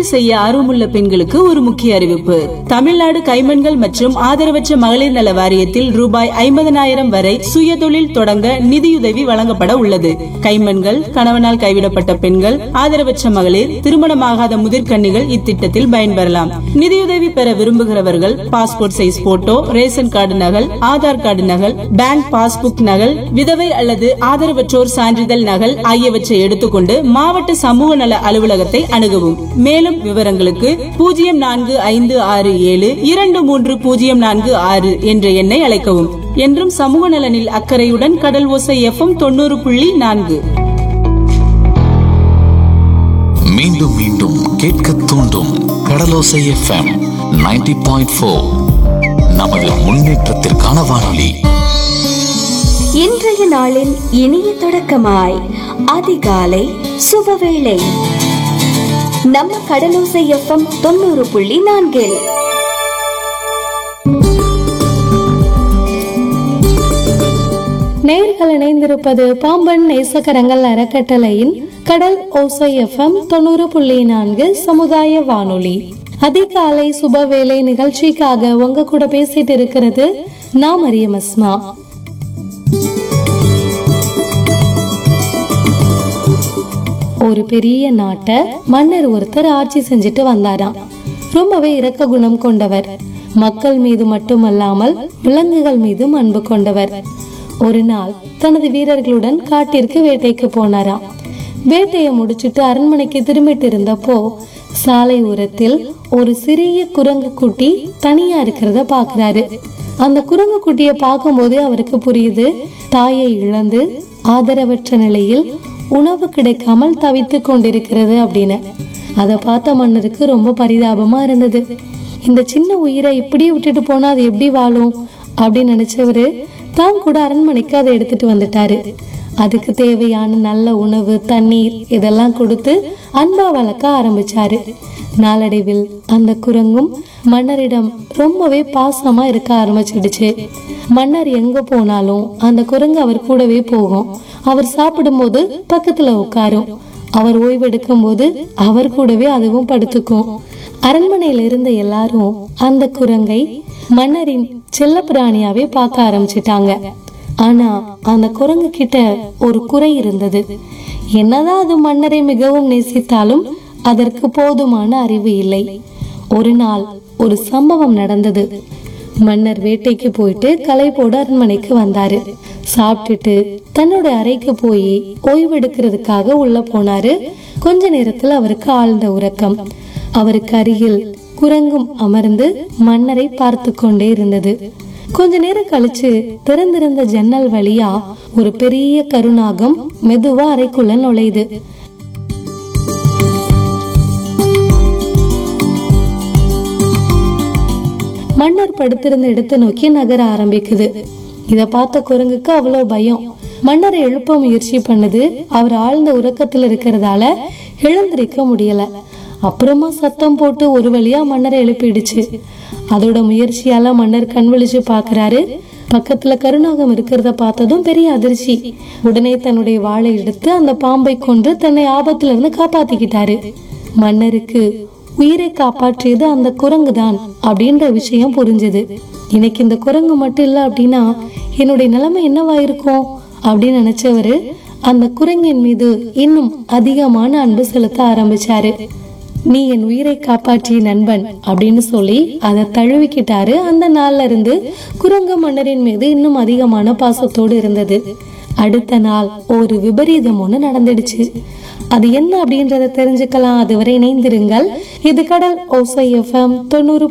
மகளிர் செய்ய ஆர்வமுள்ள பெண்களுக்கு ஒரு முக்கிய அறிவிப்பு தமிழ்நாடு கைமண்கள் மற்றும் ஆதரவற்ற மகளிர் நல வாரியத்தில் ரூபாய் ஐம்பதனாயிரம் வரை சுயதொழில் தொடங்க நிதியுதவி வழங்கப்பட உள்ளது கைமண்கள் கணவனால் கைவிடப்பட்ட பெண்கள் ஆதரவற்ற மகளிர் திருமணமாகாத முதிர்கன்னிகள் இத்திட்டத்தில் பயன்பெறலாம் நிதியுதவி பெற விரும்புகிறவர்கள் passport size photo ration card நகல் ஆதார் கார்டு நகல் பேங்க் பாஸ்புக் நகல் விதவை அல்லது ஆதரவற்றோர் சான்றிதழ் நகல் ஆகியவற்றை எடுத்துக்கொண்டு மாவட்ட சமூக நல அலுவலகத்தை அணுகவும் மேலும் விவரங்களுக்கு பூஜ்ஜியம் நான்கு ஐந்து ஆறு ஏழு இரண்டு மூன்று பூஜ்ஜியம் நான்கு ஆறு என்ற எண்ணை அழைக்கவும் என்றும் சமூக நலனில் அக்கறையுடன் கடல் ஓசை எஃப்எம் தொண்ணூறு புள்ளி நான்கு மீண்டும் மீண்டும் கேட்க தூண்டும் கடலோசை எஃப்எம் 90.4 பாயிண்ட் ஃபோர் நமது முன்னேற்றத்திற்கான வானொலி இன்றைய நாளின் இனிய தொடக்கமாய் அதிகாலை சுபவேளை நம்ம கடலோசை எஃப்எம் தொண்ணூறு புள்ளி நான்கில் நேர்கள் இணைந்திருப்பது பாம்பன் நேசக்கரங்கள் அறக்கட்டளையின் கடல் ஓசை எஃப்எம் தொண்ணூறு புள்ளி நான்கு சமுதாய வானொலி அதிகாலை சுபவேளை நிகழ்ச்சிக்காக உங்க கூட பேசிட்டு இருக்கிறது நான் மரியம் அஸ்மா ஒரு பெரிய நாட்டை மன்னர் ஒருத்தர் ஆட்சி செஞ்சுட்டு வந்தாராம் ரொம்பவே இரக்க குணம் கொண்டவர் மக்கள் மீது மட்டுமல்லாமல் விலங்குகள் மீதும் அன்பு கொண்டவர் ஒரு நாள் தனது வீரர்களுடன் காட்டிற்கு வேட்டைக்கு போனாராம் வேட்டையை முடிச்சிட்டு அரண்மனைக்கு திரும்பிட்டு இருந்தப்போ சாலை ஓரத்தில் ஒரு சிறிய குரங்கு குட்டி தனியா இருக்கிறத பாக்குறாரு அந்த குரங்கு குட்டியை பார்க்கும்போதே அவருக்கு புரியுது தாயை இழந்து ஆதரவற்ற நிலையில் உணவு கிடைக்காமல் தவித்துக் கொண்டிருக்கிறது அப்படின்னு அதை பார்த்த மன்னருக்கு ரொம்ப பரிதாபமா இருந்தது இந்த சின்ன உயிரை இப்படியே விட்டுட்டு போனா அது எப்படி வாழும் அப்படின்னு நினைச்சவரு தான் கூட அரண்மனைக்கு அதை எடுத்துட்டு வந்துட்டாரு அதுக்கு தேவையான நல்ல உணவு தண்ணீர் இதெல்லாம் கொடுத்து அன்பா வளர்க்க ஆரம்பிச்சாரு நாளடைவில் அந்த குரங்கும் மன்னரிடம் ரொம்பவே பாசமா இருக்க ஆரம்பிச்சிடுச்சு மன்னர் எங்க போனாலும் அந்த குரங்கு அவர் கூடவே போகும் அவர் சாப்பிடும்போது பக்கத்துல உட்காரும் அவர் ஓய்வெடுக்கும் போது அவர் கூடவே அதுவும் படுத்துக்கும் அரண்மனையில இருந்த எல்லாரும் அந்த குரங்கை மன்னரின் செல்ல பிராணியாவே பார்க்க ஆரம்பிச்சிட்டாங்க ஆனா அந்த குரங்கு கிட்ட ஒரு குறை இருந்தது என்னதான் அது மன்னரை மிகவும் நேசித்தாலும் அதற்கு போதுமான அறிவு இல்லை ஒரு நாள் ஒரு சம்பவம் நடந்தது மன்னர் வேட்டைக்கு போயிட்டு களைப்போட அரண்மனைக்கு வந்தாரு சாப்பிட்டுட்டு தன்னோட அறைக்கு போய் ஓய்வெடுக்கிறதுக்காக உள்ள போனாரு கொஞ்ச நேரத்துல அவருக்கு ஆழ்ந்த உறக்கம் அவருக்கு அருகில் குரங்கும் அமர்ந்து மன்னரை பார்த்து கொண்டே இருந்தது கொஞ்ச நேரம் கழிச்சு திறந்திருந்த ஜன்னல் வழியா ஒரு பெரிய கருநாகம் மெதுவா அறைக்குள்ள நுழையுது மன்னர் படுத்திருந்த இடத்தை நோக்கி நகர ஆரம்பிக்குது இத பார்த்த குரங்குக்கு அவ்வளவு பயம் மன்னரை எழுப்ப முயற்சி பண்ணுது அவர் ஆழ்ந்த உறக்கத்துல இருக்கிறதால எழுந்திருக்க முடியல அப்புறமா சத்தம் போட்டு ஒரு வழியா மன்னரை எழுப்பிடுச்சு அதோட முயற்சியால மன்னர் கண் விழிச்சு பாக்குறாரு பக்கத்துல கருநாகம் இருக்கிறத பார்த்ததும் பெரிய அதிர்ச்சி உடனே தன்னுடைய வாளை எடுத்து அந்த பாம்பை கொன்று தன்னை ஆபத்துல இருந்து காப்பாத்திக்கிட்டாரு மன்னருக்கு உயிரை காப்பாற்றியது அந்த குரங்கு தான் அப்படின்ற விஷயம் புரிஞ்சது எனக்கு இந்த குரங்கு மட்டும் இல்ல அப்படின்னா என்னுடைய நிலைமை என்னவா இருக்கும் அப்படின்னு நினைச்சவரு அந்த குரங்கின் மீது இன்னும் அதிகமான அன்பு செலுத்த ஆரம்பிச்சாரு நீ என் உயிரை காப்பாற்றிய நண்பன் அப்படின்னு சொல்லி அதை தழுவிக்கிட்டாரு அந்த நாள்ல இருந்து குரங்கு மன்னரின் மீது இன்னும் அதிகமான பாசத்தோடு இருந்தது அடுத்த நாள் ஒரு விபரீதம் ஒண்ணு நடந்துடுச்சு அது என்ன அப்படின்றத தெரிஞ்சுக்கலாம் அதுவரை இணைந்திருங்கள் இது கடல் ஓசை எஃப்எம் தொண்ணூறு